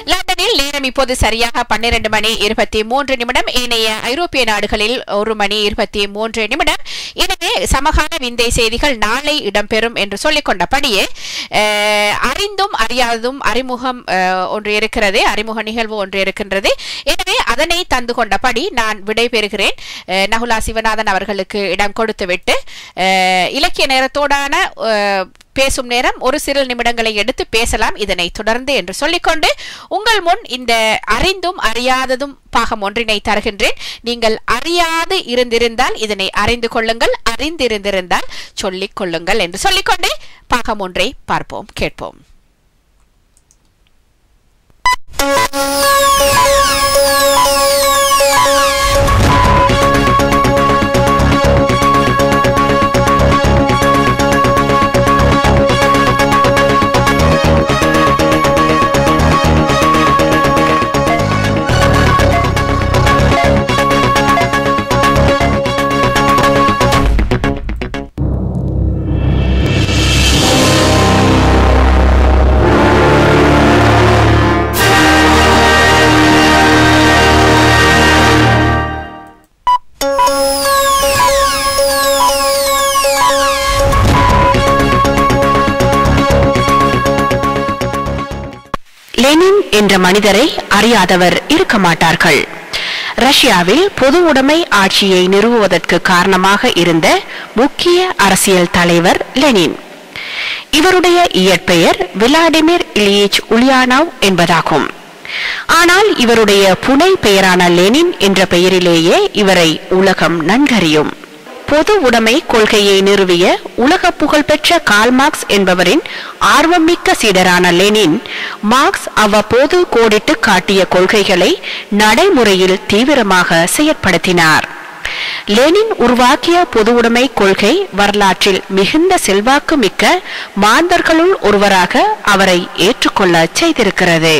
லண்டனில் நேரம் இப்போது சரியாக பன்னிரண்டு மணி இருபத்தி மூன்று நிமிடம் ஏனைய ஐரோப்பிய நாடுகளில் ஒரு மணி இருபத்தி மூன்று நிமிடம் எனவே சமகால விந்தை செய்திகள் நாளை இடம்பெறும் என்று சொல்லிக் கொண்டபடியே அஹ், அறிந்தும் அறியாததும் அறிமுகம் அஹ், ஒன்று இருக்கிறது அறிமுக நிகழ்வு ஒன்று இருக்கின்றது எனவே அதனை தந்து கொண்டபடி நான் விடைபெறுகிறேன் அஹ், நகுலா சிவநாதன் அவர்களுக்கு இடம் கொடுத்துவிட்டு அஹ், இலக்கிய நேரத்தோடான அஹ், பேசும் நேரம் ஒரு சிறு நிமிடங்களை எடுத்து பேசலாம் இதனை தொடர்ந்து என்று சொல்லிக்கொண்டு உங்கள் முன் இந்த அறிந்தும் அறியாததும் பாகம் ஒன்றினை தருகின்றேன் நீங்கள் அறியாது இருந்திருந்தால் இதனை அறிந்து கொள்ளுங்கள் அறிந்திருந்திருந்தால் சொல்லிக் கொள்ளுங்கள் என்று சொல்லிக்கொண்டு பாகம் ஒன்றை பார்ப்போம் கேட்போம் லெனின் என்ற மனிதரை அறியாதவர் இருக்க மாட்டார்கள் ரஷ்யாவில் பொது உடைமை ஆட்சியை நிறுவுவதற்கு காரணமாக இருந்த முக்கிய அரசியல் தலைவர் லெனின் இவருடைய இயற்பெயர் விளாடிமிர் இலியேச் உலியானவ் என்பதாகும் ஆனால் இவருடைய புனை பெயரான லெனின் என்ற பெயரிலேயே இவரை உலகம் நன்கறியும் பொது உடைமை கொள்கையை நிறுவிய உலக புகழ்பெற்ற கால் மார்க்ஸ் என்பவரின் ஆர்வமிக்க சீடரான லெனின் மார்க்ஸ் அவ்வப்போது கோடிட்டு காட்டிய கொள்கைகளை நடைமுறையில் தீவிரமாக செயற்படுத்தினார் லெனின் உருவாக்கிய பொதுவுடைமை கொள்கை வரலாற்றில் மிகுந்த செல்வாக்கு மிக்க மாந்தர்களுள் ஒருவராக அவரை ஏற்றுக்கொள்ள செய்திருக்கிறது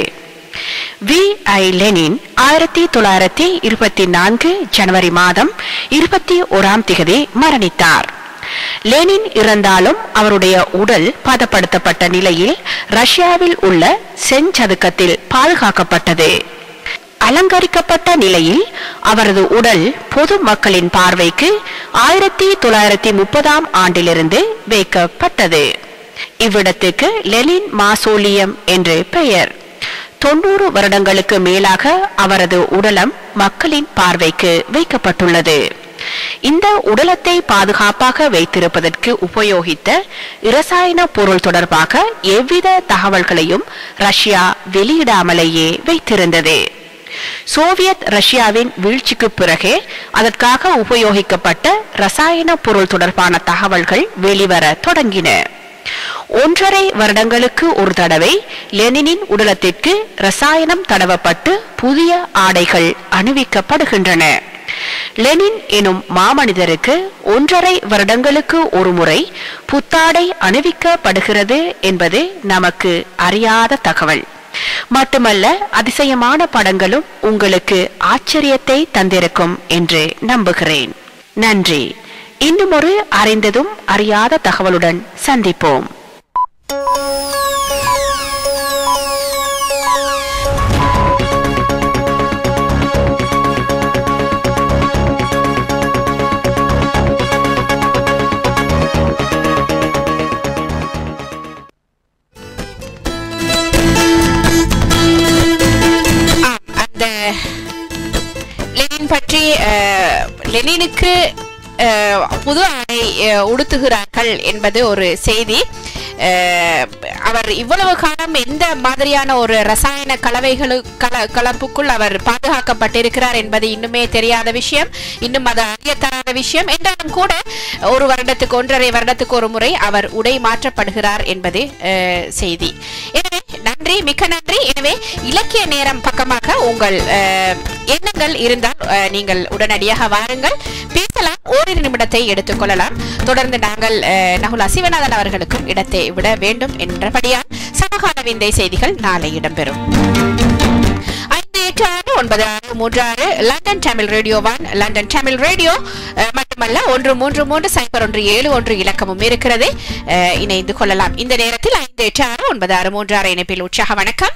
வி ஐ லெனின் ஆயிரத்தி தொள்ளாயிரத்தி இருபத்தி நான்கு ஜனவரி மாதம் இருபத்தி ஓராம் திகதி மரணித்தார் லெனின் இறந்தாலும் அவருடைய உடல் பதப்படுத்தப்பட்ட நிலையில் ரஷ்யாவில் உள்ள செஞ்சதுக்கத்தில் பாதுகாக்கப்பட்டது அலங்கரிக்கப்பட்ட நிலையில் அவரது உடல் பொது மக்களின் பார்வைக்கு ஆயிரத்தி தொள்ளாயிரத்தி முப்பதாம் ஆண்டிலிருந்து வைக்கப்பட்டது இவ்விடத்துக்கு லெனின் மாசோலியம் என்று பெயர் தொண்ணூறு வருடங்களுக்கு மேலாக அவரது உடலம் மக்களின் பார்வைக்கு வைக்கப்பட்டுள்ளது இந்த உடலத்தை பாதுகாப்பாக வைத்திருப்பதற்கு உபயோகித்த இரசாயன பொருள் தொடர்பாக எவ்வித தகவல்களையும் ரஷ்யா வெளியிடாமலேயே வைத்திருந்தது சோவியத் ரஷ்யாவின் வீழ்ச்சிக்கு பிறகே அதற்காக உபயோகிக்கப்பட்ட ரசாயன பொருள் தொடர்பான தகவல்கள் வெளிவர தொடங்கின ஒன்றரை வருடங்களுக்கு ஒரு தடவை லெனினின் உடலத்திற்கு ரசாயனம் தடவப்பட்டு புதிய ஆடைகள் அணிவிக்கப்படுகின்றன லெனின் எனும் மாமனிதருக்கு ஒன்றரை வருடங்களுக்கு ஒரு முறை புத்தாடை அணிவிக்கப்படுகிறது என்பது நமக்கு அறியாத தகவல் மட்டுமல்ல அதிசயமான படங்களும் உங்களுக்கு ஆச்சரியத்தை தந்திருக்கும் என்று நம்புகிறேன் நன்றி இன்னும் ஒரு அறிந்ததும் அறியாத தகவலுடன் சந்திப்போம் ஆம், அந்த லெனின் பற்றி அஹ், லெனினுக்கு அஹ், புது ஆடை அஹ், உடுத்துகிறார்கள் என்பது ஒரு செய்தி அஹ், அவர் இவ்வளவு காலம் எந்த மாதிரியான ஒரு ரசாயன கலவைகளு கல கலப்புக்குள் அவர் பாதுகாக்கப்பட்டிருக்கிறார் என்பது இன்னுமே தெரியாத விஷயம் இன்னும் அது அறியத்தராத விஷயம் என்றாலும் கூட ஒரு வருடத்துக்கு ஒன்றரை வருடத்துக்கு ஒரு முறை அவர் உடை மாற்றப்படுகிறார் என்பது அஹ், செய்தி எனவே நன்றி மிக்க நன்றி எனவே இலக்கிய நேரம் பக்கமாக உங்கள் அஹ், எண்ணங்கள் இருந்தால் அஹ், நீங்கள் உடனடியாக வாருங்கள் பேசலாம் ஓரிரு நிமிடத்தை எடுத்துக்கொள்ளலாம் தொடர்ந்து நாங்கள் அஹ், நகுலா சிவநாதன் அவர்களுக்கும் இடத்தை விட வேண்டும் என்றபடியால் சமகால விந்தை செய்திகள் நாளை இடம்பெறும் ஐந்து எட்டு ஆறு ஒன்பது ஆறு மூன்று ஆறு London Tamil radio one London Tamil radio அஹ், மட்டுமல்ல ஒன்று மூன்று மூன்று சைபர் ஒன்று ஏழு ஒன்று இலக்கமும் இருக்கிறது அஹ், இணைந்து கொள்ளலாம் இந்த நேரத்தில் ஐந்து எட்டு ஆறு ஒன்பது ஆறு மூன்று ஆறு இணைப்பில் உற்சாக வணக்கம்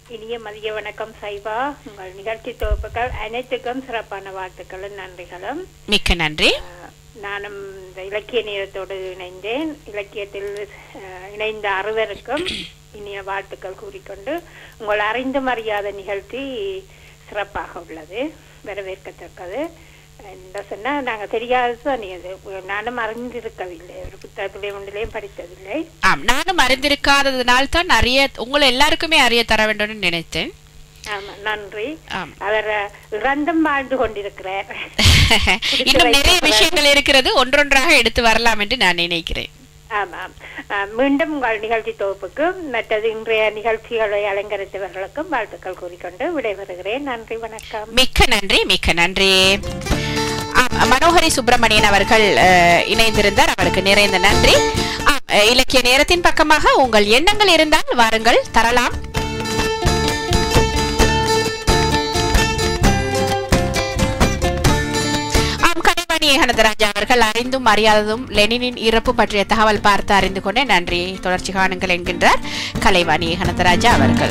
இனிய மதிய வணக்கம் சைவா உங்கள் நிகழ்ச்சி தொகுப்புகள் அனைத்துக்கும் சிறப்பான வாழ்த்துக்களும் நன்றிகளும் மிக்க நன்றி அஹ், நானும் இந்த இலக்கிய நேரத்தோடு இணைந்தேன் இலக்கியத்தில் அஹ், இணைந்த அறுவருக்கும் இனிய வாழ்த்துக்கள் கூறிக்கொண்டு உங்கள் அறிந்து மறியாத நிகழ்ச்சி சிறப்பாக உள்ளது வரவேற்கத்தக்கது என்ன சொன்னா நாங்க தெரியாதது தான் இது நானும் அறிந்திருக்கவில்லை ஒரு புத்தகத்திலே ஒன்றிலையும் படித்ததில்லை ஆம் நானும் அறிந்திருக்காததுனால் தான் நிறைய உங்களை எல்லாருக்குமே அறிய தர வேண்டும்னு நினைத்தேன் ஆமா நன்றி ஆம் அவர் அஹ், இறந்தும் வாழ்ந்து கொண்டிருக்கிறார் இன்னும் நிறைய விஷயங்கள் இருக்கிறது ஒன்றொன்றாக எடுத்து வரலாம் என்று நான் நினைக்கிறேன் ஆமாம் அஹ், மீண்டும் உங்கள் நிகழ்ச்சி தொகுப்புக்கு மற்றது இன்றைய நிகழ்ச்சிகளை அலங்கரித்தவர்களுக்கும் வாழ்த்துக்கள் கூறிக்கொண்டு விடைபெறுகிறேன் நன்றி வணக்கம் மிக்க நன்றி மிக்க நன்றி ஆம், மனோகரி சுப்பிரமணியன் அவர்கள் அஹ், இணைந்திருந்தார் அவருக்கு நிறைந்த நன்றி ஆம், அஹ், இலக்கிய நேரத்தின் பக்கமாக உங்கள் எண்ணங்கள் இருந்தால் வாருங்கள் தரலாம் ஆம் கலைவாணி ஏகனந்தராஜா அவர்கள் அறிந்தும் அறியாததும் லெனினின் இறப்பு பற்றிய தகவல் பார்த்து அறிந்து கொண்டே நன்றி தொடர்ச்சி காணுங்கள் என்கின்றார் கலைவாணி ஏகனந்தராஜா அவர்கள்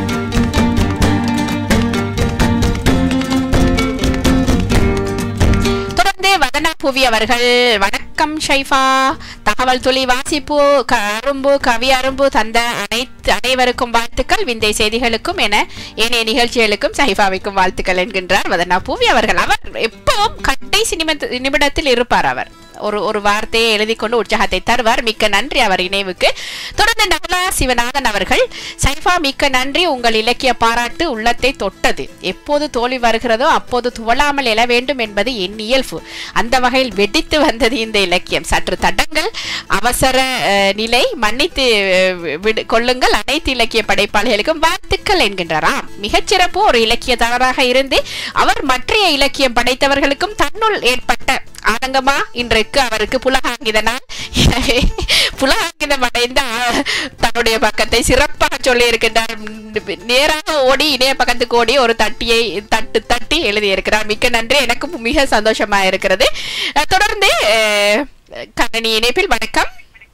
தொடர்ந்து வதனா புவி அவர்கள் வணக்கம் ஷைஃபா தகவல் துளி வாசிப்பு க- அரும்பு கவி அரும்பு தந்த அனைத்து அனைவருக்கும் வாழ்த்துக்கள் விந்தை செய்திகளுக்கும் என ஏனைய நிகழ்ச்சிகளுக்கும் ஷைஃபாவிக்கும் வாழ்த்துக்கள் என்கின்றார் வதனா பூவி அவர்கள் அவர் எப்பவும் கடைசி நிமிட நிமிடத்தில் இருப்பார் அவர் ஒரு ஒரு வார்த்தையை எழுதி கொண்டு உற்சாகத்தை தருவார் மிக்க நன்றி அவர் இணைவுக்கு தொடர்ந்து நவலா சிவநாதன் அவர்கள் சைஃபா மிக்க நன்றி உங்கள் இலக்கிய பாராட்டு உள்ளத்தை தொட்டது எப்போது தோல்வி வருகிறதோ அப்போது துவளாமல் எழ வேண்டும் என்பது என் இயல்பு அந்த வகையில் வெடித்து வந்தது இந்த இலக்கியம் சற்று தடங்கள் அவசர அஹ், நிலை மன்னித்து அஹ், விடு- கொள்ளுங்கள் அனைத்து இலக்கிய படைப்பாளிகளுக்கும் வாழ்த்துக்கள் என்கின்றாராம் மிகச்சிறப்பு ஒரு இலக்கியதாரராக இருந்து அவர் மற்றைய இலக்கியம் படைத்தவர்களுக்கும் தன்னுள் ஏற்பட்ட ஆனங்கமா இன்றைக்கு அவருக்கு புலகாங்கிதனால் எனவே புலகாங்கிதம் அடைந்த ஆ, தன்னுடைய பக்கத்தை சிறப்பாக சொல்லி இருக்கின்றார் நேராக ஓடி இணைய பக்கத்துக்கு ஓடி ஒரு தட்டியை தட்டு தட்டி எழுதியிருக்கிறார் மிக்க நன்றி எனக்கும் மிக சந்தோஷமா இருக்கிறது அஹ், தொடர்ந்து அஹ், கணனி இணைப்பில் வணக்கம்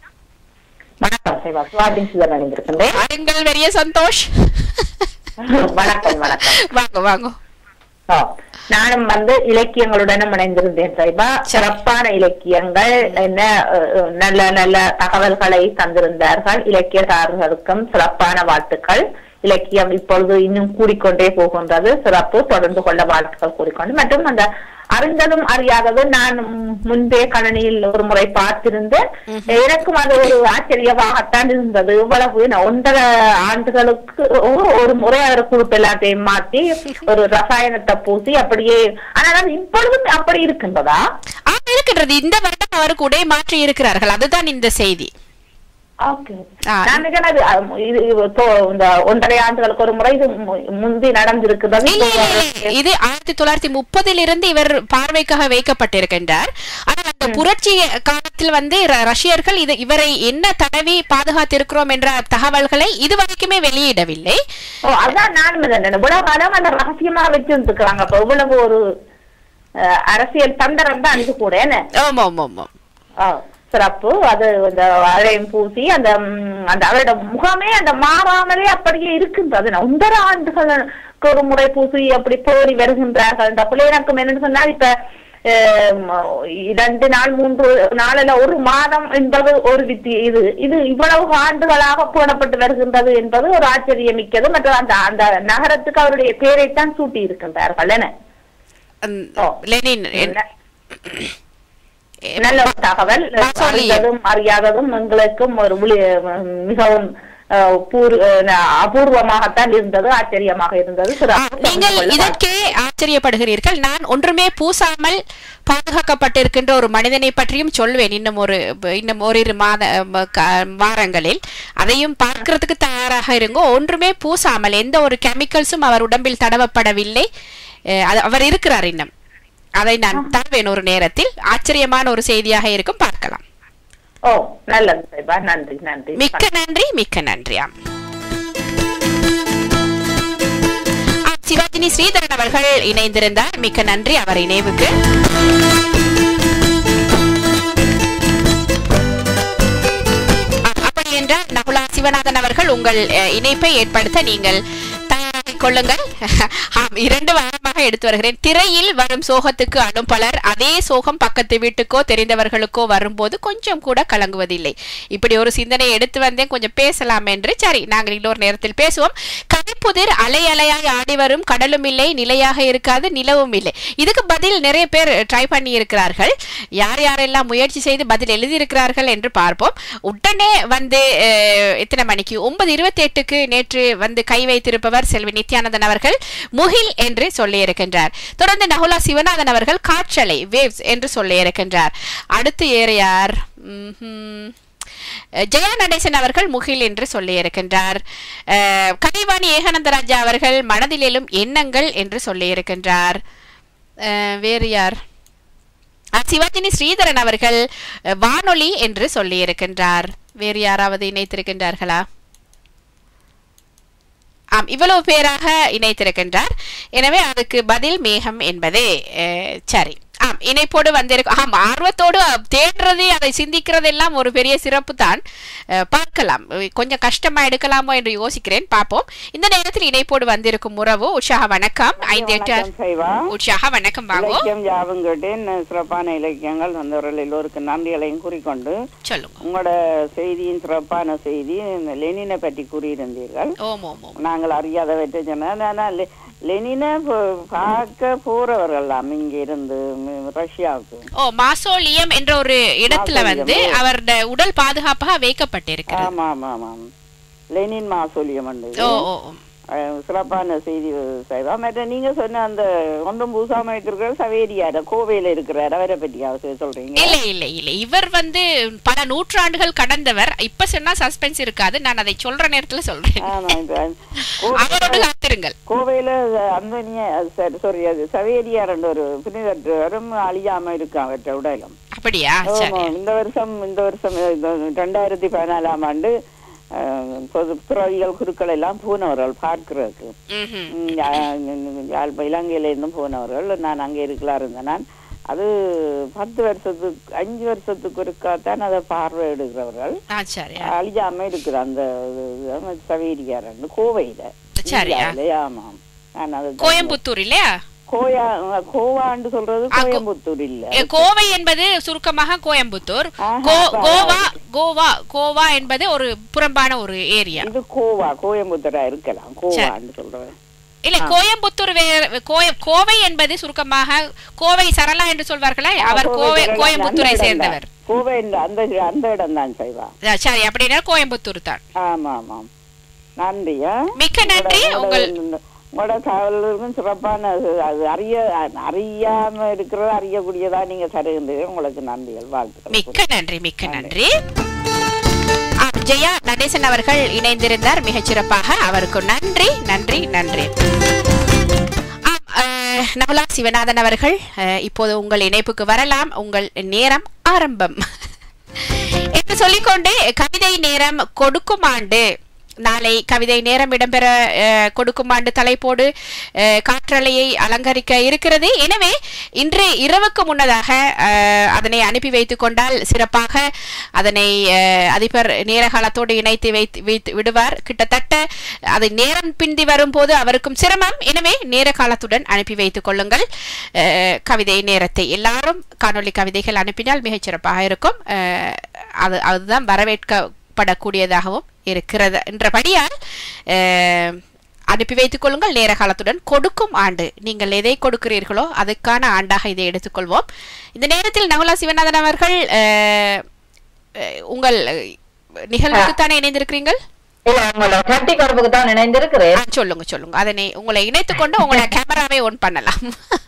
வணக்கம் சிவா சுவாதின் சுதன் அணிந்திருக்கின்றேன் வாருங்கள் பெரிய சந்தோஷ் வணக்கம் வணக்கம் வாங்க வாங்க ஓ, நானும் வந்து இலக்கியங்களுடனும் இணைந்திருந்தேன் சைபா சிறப்பான இலக்கியங்கள் என்ன அஹ், அஹ், நல்ல நல்ல தகவல்களை தந்திருந்தார்கள் இலக்கியதாரர்களுக்கும் சிறப்பான வாழ்த்துக்கள் இலக்கியம் இப்பொழுது இன்னும் கூடிக்கொண்டே போகின்றது சிறப்பு தொடர்ந்து கொள்ள வாழ்த்துக்கள் கூறிக்கொண்டு மற்றும் அந்த அறிந்ததும் அறியாததும் நான் ம், முன்பே கணனியில் ஒரு முறை பார்த்திருந்தேன் எனக்கும் அது ஒரு ஆச்சரியமாகத்தான் இருந்தது இவ்வளவு நான் ஒன்றரை ஆண்டுகளுக்கு ஒரு- ஒரு முறை அவர் குறிப்பு எல்லாத்தையும் மாத்தி ஒரு ரசாயனத்தை பூசி அப்படியே ஆனால் அது இப்பொழுதும் அப்படி இருக்கின்றதா ஆ இருக்கின்றது இந்த வருடம் அவருக்கு உடை மாற்றி இருக்கிறார்கள் அதுதான் இந்த செய்தி ஓகே ஆ. நான் நினைக்கிறேன் அது, அஹ், இது இது தோ- இந்த ஒன்றரை ஆண்டுகளுக்கு ஒரு முறை இது மு- முந்தி நடந்திருக்குது இல்ல, இல்ல, இல்ல. இது ஆயிரத்தி தொள்ளாயிரத்தி முப்பதில் இருந்து இவர் பார்வைக்காக வைக்கப்பட்டிருக்கின்றார் ஆனால் அந்த புரட்சி காலத்தில் வந்து ர- ரஷ்யர்கள் இது இவரை என்ன தடவி பாதுகாத்திருக்கிறோம் என்ற தகவல்களை இதுவரைக்குமே வெளியிடவில்லை ஓ அதான் நானும் நினைக்கிறேன். இவ்வளவு காலம் அந்த ரகசியமா வச்சிருந்துக்கிறாங்க அப்ப இவ்வளவு ஒரு அஹ், அரசியல் தந்திரம் தான் இது கூட என்ன ஆமா ஆமா ஆமா ஆ, சிறப்பு அது அந்த அழையும் பூசி அந்த ம், அந்த அவரோட முகமே அந்த மாறாமலே அப்படியே இருக்கின்றது நான் ஒன்றரை ஆண்டுகளுக்கு ஒரு முறை பூசி அப்படி போரி வருகின்றார்கள் இந்த பிள்ளை எனக்கு என்னன்னு சொன்னால் இப்ப அஹ், இரண்டு நாள் மூன்று நாளில் ஒரு மாதம் என்பது ஒரு வித்தி இது இது இவ்வளவு ஆண்டுகளாக போடப்பட்டு வருகின்றது என்பது ஒரு ஆச்சரியமிக்கது மற்றும் அந்த அந்த நகரத்துக்கு அவருடைய பேரைத்தான் சூட்டி இருக்கின்றார்கள் என்ன ம், ஓ. லெனின் என்ன- நல்ல ஒரு தகவல் நான் சொல்லி- அறிந்ததும் அறியாததும் எங்களுக்கும் ஒரு விழி- மிகவும் அஹ், பூர்- அஹ், அபூர்வமாகத்தான் இருந்தது ஆச்சரியமாக இருந்தது ஆ, சிறப்பு நீங்கள் கொள்ள இதற்கே ஆச்சரியப்படுகிறீர்கள் நான் ஒன்றுமே பூசாமல் பாதுகாக்கப்பட்டிருக்கின்ற ஒரு மனிதனை பற்றியும் சொல்வேன் இன்னும் ஒரு இன்னும் ஓரிரு மாத ம, க- வாரங்களில் அதையும் பார்க்கிறதுக்கு தயாராக இருங்கோ ஒன்றுமே பூசாமல் எந்த ஒரு கெமிக்கல்ஸும் அவர் உடம்பில் தடவப்படவில்லை அஹ், அது- அவர் இருக்கிறார் இன்னும் அதை நான் தருவேன் ஒரு நேரத்தில் ஆச்சரியமான ஒரு செய்தியாக இருக்கும் பார்க்கலாம் ஓ நல்லது சைபா நன்றி நன்றி மிக்க நன்றி மிக்க நன்றி ஆம் ஆம், சிவாஜினி ஸ்ரீதரன் அவர்கள் இணைந்திருந்தார் மிக்க நன்றி அவர் இணைவுக்கு ஆம், அப்படி என்றால் நகுலா சிவநாதன் அவர்கள் உங்கள் அஹ், இணைப்பை ஏற்படுத்த நீங்கள் கொள்ளுங்கள் ஆம், இரண்டு வாரமாக எடுத்து வருகிறேன் திரையில் வரும் சோகத்துக்கு அழும் பலர் அதே சோகம் பக்கத்து வீட்டுக்கோ தெரிந்தவர்களுக்கோ வரும்போது கொஞ்சம் கூட கலங்குவதில்லை இப்படி ஒரு சிந்தனை எடுத்து வந்தேன் கொஞ்சம் பேசலாம் என்று சரி நாங்கள் இன்னொரு நேரத்தில் பேசுவோம் கவிப்புதிர் அலை அலையாய் ஆடி வரும் கடலும் இல்லை நிலையாக இருக்காது நிலவும் இல்லை இதுக்கு பதில் நிறைய பேர் ட்ரை பண்ணி இருக்கிறார்கள் யார் யாரெல்லாம் முயற்சி செய்து பதில் எழுதியிருக்கிறார்கள் என்று பார்ப்போம் உடனே வந்து அஹ், எத்தனை மணிக்கு ஒன்பது இருபத்தி எட்டுக்கு நேற்று வந்து கை வைத்திருப்பவர் செல்வி நித்யானந்தன் அவர்கள் முகில் என்று சொல்லியிருக்கின்றார் தொடர்ந்து நகுலா சிவநாதன் அவர்கள் காற்றலை வேவ்ஸ் என்று சொல்லியிருக்கின்றார் அடுத்து ஏற யார் ம்ஹும். ஜெயா நடேசன் அவர்கள் முகில் என்று சொல்லியிருக்கின்றார் அஹ், கலைவாணி ஏகானந்தராஜா அவர்கள் மனதில் எழும் எண்ணங்கள் என்று சொல்லியிருக்கின்றார் அஹ், வேறு யார் அஹ், சிவாஜினி ஸ்ரீதரன் அவர்கள் அஹ், வானொலி என்று சொல்லியிருக்கின்றார் வேறு யாராவது இணைத்திருக்கின்றார்களா ஆம் இவ்வளவு பேராக இணைத்திருக்கின்றார் எனவே அதுக்கு பதில் மேகம் என்பது அஹ், சரி ஆம் இணைப்போடு வந்திருக்கும் ஆம் ஆர்வத்தோடு தேடுறது அதை சிந்திக்கிறதெல்லாம் ஒரு பெரிய சிறப்பு தான் அஹ், பார்க்கலாம் அஹ், கொஞ்சம் கஷ்டமா எடுக்கலாமோ என்று யோசிக்கிறேன் பார்ப்போம் இந்த நேரத்தில் இணைப்போடு வந்திருக்கும் உறவு உற்சாக வணக்கம் ஐந்து எட்டு வணக்கம் சைவா உற்சாக வணக்கம் வாங்கோ இலக்கியம் யாவும் கேட்டேன் சிறப்பான இலக்கியங்கள் வந்தவர்கள் எல்லோருக்கும் நன்றிகளையும் கூறிக்கொண்டு சொல்லுங்க உங்களோட செய்தியின் சிறப்பான செய்தி இந்த லெனினை பற்றி கூறியிருந்தீர்கள் ஓம் ஓம் ஓம் நாங்கள் அறியாதவற்றை சொன்னால் ஆனால் லெ- லெனினை ப- பார்க்க போறவர்கள்லாம் இங்க இருந்து ம், ரஷ்யாவுக்கு ஓ மாசோலியம் என்ற ஒரு இடத்துல மாசோலியம், வந்து ஓ. அவருடைய உடல் பாதுகாப்பாக வைக்கப்பட்டிருக்கிறது ஆமா ஆமா ஆமாம் லெனின் மாசோலியம் வந்து ஓ ஓ ஓ. அஹ், சிறப்பான செய்தி செய்வா மற்ற நீங்க சொன்ன அந்த ஒன்றும் பூசாம இருக்கிற சவேரியார கோவையில இருக்கிறார் அவரை பற்றி அவசியம் சொல்றீங்க இல்ல இல்ல இல்ல இவர் வந்து பல நூற்றாண்டுகள் கடந்தவர் இப்ப சொன்னா சஸ்பென்ஸ் இருக்காது நான் அதை சொல்ற நேரத்துல சொல்றேன் ஆமா இப்ப கோ- அவரோடு காத்திருங்கள் கோவையில அந்தனிய சாரி அது சவேரியார் என்ற ஒரு புனிதரும் அழியாம இருக்கு அவற்றை உடலும் அப்படியா சரி ஆமா, இந்த வருஷம் இந்த வருஷம் இந்த ரெண்டாயிரத்தி பதினாலாம் ஆண்டு அஹ், பொது துறவிகள் குருக்கள் எல்லாம் போனவர்கள் பார்க்கிறதுக்கு ம்ஹும். ம், யா- யாழ் இலங்கையில இருந்தும் போனவர்கள் நான் அங்கே இருக்கலாம் இருந்தேன் நான் அது பத்து வருஷத்துக்கு அஞ்சு வருஷத்துக்கு ஒருக்காத்தான் அதை பார்வையிடுகிறவர்கள் ஆ சரி அழியாம இருக்குது அந்த சவேரியார் கோவையில சரியா இந்தியாவிலே, ஆமாம் நான் அது கோயம்புத்தூர் இல்லையா கோயா கோவான்னு சொல்றது ஆ, கோ- கோயம்புத்தூர் இல்ல ஏ, கோவை என்பது சுருக்கமாக கோயம்புத்தூர் ஆஹா, கோ பரவாயில்ல. கோவா கோவா கோவா என்பது ஒரு புறம்பான ஒரு ஏரியா இது கோவா கோயம்புத்தூரா இருக்கலாம் கோவான்னு சொல்றேன் இல்ல கோயம்புத்தூர் வேற கோய- கோவை என்பது சுருக்கமாக கோவை சரளா என்று சொல்வார்களே அவர் கோவை கோவை கோயம்புத்தூரை அந்த சேர்ந்தவர் இடம்தான். கோவை இந்த- அந்த அந்த இடம் தான் செய்வா ஆ, சரி அப்படின்னா கோயம்புத்தூர் தான் ஆமா ஆமாம் நன்றியா மிக்க நன்றி உங்கள் உங்களோட தகவல்களுக்கும் சிறப்பான அது- அது அறிய அறியாம இருக்கிறது அறியக்கூடியதா நீங்க தருகின்றீர்கள் உங்களுக்கு நன்றிகள் வாழ்த்துக்கள் மிக்க நன்றி மிக்க நன்றி ஆ, ஜெயா நடேசன் அவர்கள் இணைந்திருந்தார் மிகச் சிறப்பாக அவருக்கு நன்றி நன்றி நன்றி ஆம், அஹ், நவலா சிவநாதன் அவர்கள் அஹ், இப்போது உங்கள் இணைப்புக்கு வரலாம் உங்கள் நேரம் ஆரம்பம் என்று சொல்லிக்கொண்டு கவிதை நேரம் கொடுக்கும் ஆண்டு நாளை கவிதை நேரம் இடம்பெற அஹ், கொடுக்கும் ஆண்டு தலைப்போடு அஹ், காற்றலையை அலங்கரிக்க இருக்கிறது எனவே இன்று இரவுக்கு முன்னதாக அஹ், அதனை அனுப்பி வைத்துக் கொண்டால் சிறப்பாக அதனை அஹ், அதிபர் நேர காலத்தோடு இணைத்து வைத்து வைத்து விடுவார் கிட்டத்தட்ட அது நேரம் பிந்தி வரும்போது அவருக்கும் சிரமம் எனவே நேர காலத்துடன் அனுப்பி வைத்துக் கொள்ளுங்கள் அஹ், கவிதை நேரத்தை எல்லாரும் காணொளி கவிதைகள் அனுப்பினால் மிகச் சிறப்பாக இருக்கும் அஹ், அது அதுதான் வரவேற்கப்படக்கூடியதாகவும் இருக்கிறது என்றபடியால் அஹ், அனுப்பி வைத்துக் கொள்ளுங்கள் நேர காலத்துடன் கொடுக்கும் ஆண்டு நீங்கள் எதை கொடுக்கிறீர்களோ அதுக்கான ஆண்டாக இதை எடுத்துக்கொள்வோம் இந்த நேரத்தில் நகுலா சிவநாதன் அவர்கள் அஹ், அஹ், உங்கள் நிகழ்வுக்கு தானே இணைந்திருக்கிறீர்கள் இல்ல உங்களோட கட்டி கருப்புக்கு தான் இணைந்திருக்கிறேன் ஆ, சொல்லுங்க சொல்லுங்க அதனை உங்களை இணைத்துக் கொண்டு உங்களை கேமராவை ஒன் பண்ணலாம்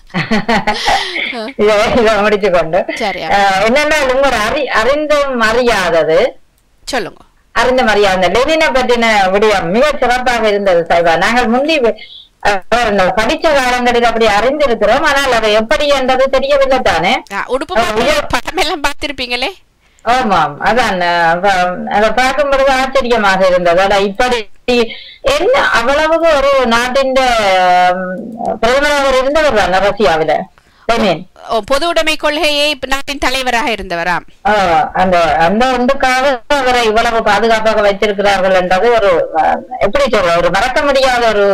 இதை இதை முடிச்சு கொண்டு சரி. அஹ், என்னன்னா உங்களோட அறி அறிந்தும் அறியாதது சொல்லுங்க அறிந்த அறியாத லெனினை பற்றின விடயம் மிக சிறப்பாக இருந்தது சைவா நாங்கள் முந்தி அஹ், இந்த படிச்ச காலங்களில் அப்படி அறிந்திருக்கிறோம் ஆனால் அது எப்படி என்றது தெரியவில்லை தானே ஆ, உடுப்பு மாப்பிள்ளை படம் எல்லாம் பார்த்திருப்பீங்களே ஆமாம் அதான் அஹ், ப- அதை பார்க்கும் பொழுது ஆச்சரியமாக இருந்தது ஆனா இப்படி என்ன அவ்வளவு ஒரு நாட்டின் பிரதமராக இருந்தவர் தான் ரஷ்யாவில லெனின் ஓ, பொது உடைமை கொள்கையை நாட்டின் தலைவராக இருந்தவராம் ஆஹ் அந்த அந்த ஒன்றுக்காக அவரை இவ்வளவு பாதுகாப்பாக வைத்திருக்கிறார்கள் என்றது ஒரு ஆஹ், எப்படி சொல்ற ஒரு மறக்க முடியாத ஒரு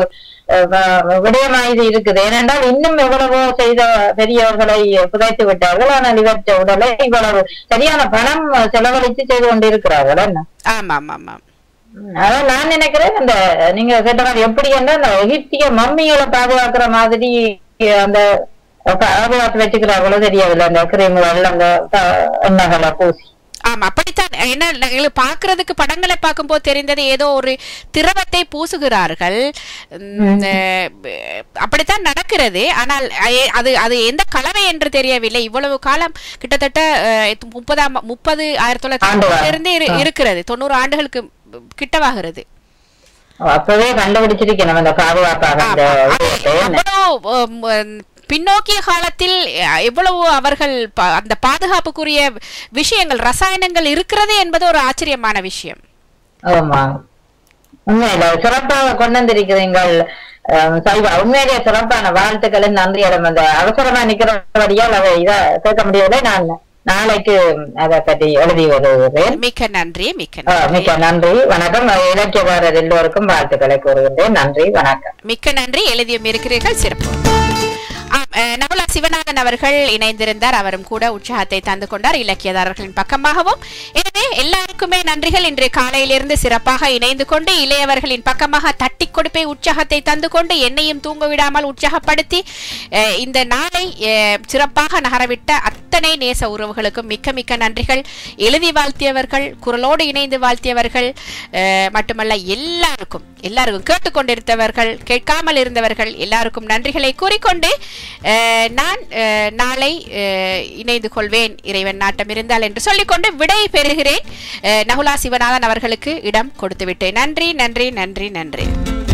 அஹ், வ- விடயமா இது இருக்குது ஏனென்றால் இன்னும் எவ்வளவோ செய்த பெரியவர்களை புதைத்து விட்டார்கள் ஆனால் இவற்றை உடலை இவ்வளவு சரியான பணம் செலவழித்து செய்து கொண்டிருக்கிறார்கள் என்ன ஆமா ஆமா ஆமா அதான் நான் நினைக்கிறேன் அந்த நீங்க கேட்ட மாதிரி எப்படி என்ன அந்த எகிப்திய மம்மிகளை பாதுகாக்கிற மாதிரி அந்த பாதுகாத்து வச்சுக்கிறார்களோ தெரியவில்லை அந்த கிரீம்கள் அந்த க- எண்ணெய்களை பூசி ஆமா அப்படித்தான் என்ன எங்களுக்கு பார்க்கிறதுக்கு படங்களை பார்க்கும்போது தெரிந்தது ஏதோ ஒரு திரவத்தை பூசுகிறார்கள் உம், அஹ், அப்படித்தான் நடக்கிறது ஆனால் அ- அது அது எந்த கலவை என்று தெரியவில்லை இவ்வளவு காலம் கிட்டத்தட்ட அஹ், முப்பதாம் முப்பது ஆயிரத்தி ஆண்டுகள். தொள்ளாயிரத்தி இருந்து இரு- ஆ. இருக்கிறது தொண்ணூறு ஆண்டுகளுக்கு கிட்டவாகிறது அப்பவே கண்டுபிடிச்சிருக்கணும் அந்த பாதுகாப்பாக அந்த ஆமா. அது விஷயத்தை, என்ன? அவ்வளவு உம், பின்னோக்கிய காலத்தில் அஹ், எவ்வளவு அவர்கள் ப- அந்த பாதுகாப்புக்குரிய விஷயங்கள் ரசாயனங்கள் இருக்கிறது என்பது ஒரு ஆச்சரியமான விஷயம் ஆமா உண்மையில சிறப்பாக கொண்டு வந்திருக்கிறீங்கள் அஹ், சைவா உண்மையிலேயே சிறப்பான வாழ்த்துக்களும் நன்றியிடம் அந்த அவசரமா நிக்கிறபடியால் அதை இதை கேட்க முடியவில்லை நான் நாளைக்கு அதை பற்றி எழுதி வருகிறேன் மிக்க நன்றி மிக்க ஆ, நன்றி மிக்க நன்றி வணக்கம் இலக்கியவாரர் எல்லோருக்கும் வாழ்த்துக்களை கூறுகின்றேன் நன்றி வணக்கம் மிக்க நன்றி எழுதியும் இருக்கிறீர்கள் சிறப்பு ஆம், அஹ், நவலா சிவநாதன் அவர்கள் இணைந்திருந்தார் அவரும் கூட உற்சாகத்தை தந்து கொண்டார் இலக்கியதாரர்களின் பக்கமாகவும் எனவே எல்லாருக்குமே நன்றிகள் இன்று காலையிலிருந்து சிறப்பாக இணைந்து கொண்டு இளையவர்களின் பக்கமாக தட்டி கொடுப்பை உற்சாகத்தை தந்து கொண்டு என்னையும் தூங்க விடாமல் உற்சாகப்படுத்தி அஹ், இந்த நாளை அஹ், சிறப்பாக நகரவிட்ட அத்தனை நேச உறவுகளுக்கும் மிக்க மிக்க நன்றிகள் எழுதி வாழ்த்தியவர்கள் குரலோடு இணைந்து வாழ்த்தியவர்கள் அஹ், மட்டுமல்ல எல்லாருக்கும் எல்லாருக்கும் கேட்டுக்கொண்டிருந்தவர்கள் கேட்காமல் இருந்தவர்கள் எல்லாருக்கும் நன்றிகளை கூறிக்கொண்டு அஹ், நான் அஹ், நாளை அஹ், இணைந்து கொள்வேன் இறைவன் நாட்டம் இருந்தால் என்று சொல்லிக்கொண்டு விடை பெறுகிறேன் அஹ், நகுலா சிவநாதன் அவர்களுக்கு இடம் கொடுத்து விட்டேன் நன்றி நன்றி நன்றி நன்றி